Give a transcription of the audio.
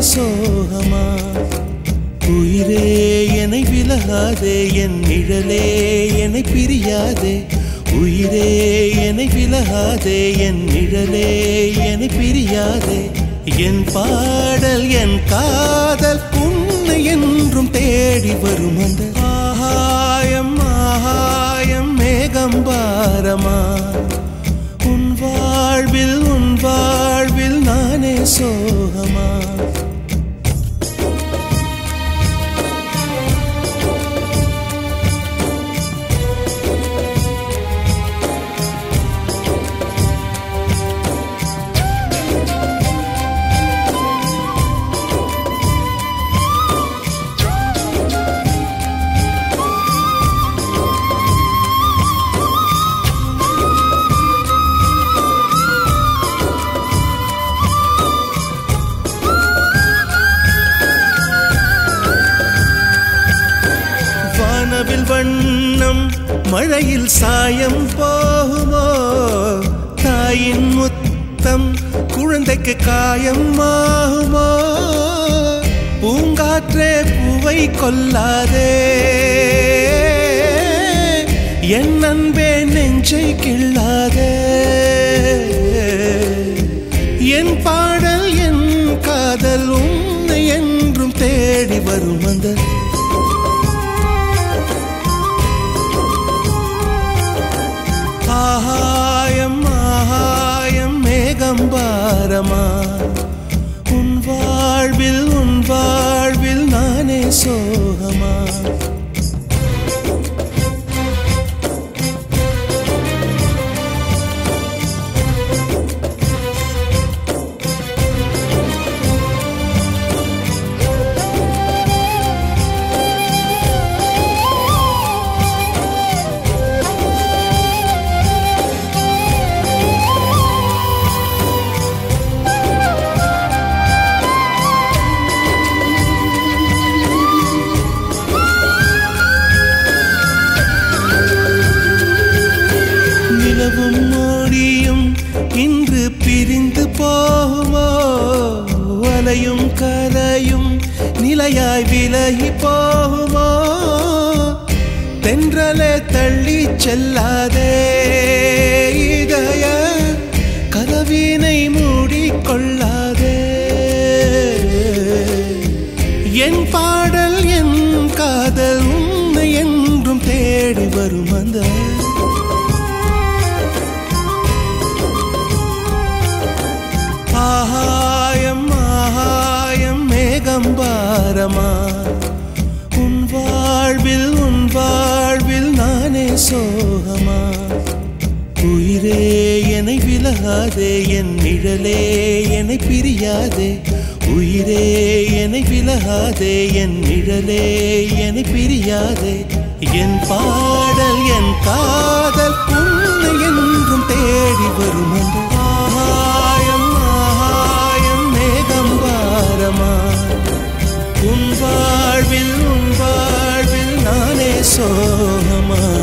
சோகமா உயிரே என்னை விலகாதே என் நிழலே என்னை பிரியாதே உயிரே என்னை விலகாதே என் நிழலே என்னை பிரியாதே என் பாடல் என் காதல் உன்னை என்றும் தேடி வரும் அந்த ஆகாயம் ஆகாயம் மேகம் பாரமா உன் வாழ்வில் உன் வாழ்வில் நானே சோகமா வானவில் வண்ணம் மழையில் சாயம் போகுமோ தாயின் முத்தம் குழந்தைக்கு காயம் ஆகுமோ பூங்காற்றே பூவை கொல்லாதே என் அன்பே நெஞ்சை கிள்ளாதே என் பாடல் என் காதல் உன்னை என்றும் தேடி வரும் அந்த ஆகாயம் ஆகாயம் மேகம் பாரமா உன் வாழ்வில் உன் வாழ்வில் நானே சோகமா நிலவும் மோடியும் இன்று பிரிந்து போகுமோ அலையும் கரையும் நிலையாய் விலகி போகுமோ தென்றலே தள்ளி செல்லாதே இதய கதவினை மூடிக்கொள்ளாதே என் பாடல் என் காதல் உன்னை என்றும் தேடி வரும் அந்த ஆகாயம் ஆகாயம் மேகம் பாரமா உன் வாழ்வில் உன் வாழ்வில் நானே சோகமா உயிரே என்னை விலகாதே என் நிழலே என்னை பிரியாதே உயிரே என்னை விலகாதே என் நிழலே என்னை பிரியாதே என் பாடல் என் காதல் உன்னை என்றும் தேடி வரும் அந்த ஆகாயம் ஆகாயம் மேகம் பாரமா உன் வாழ்வில் உன் வாழ்வில் நானே சோகமா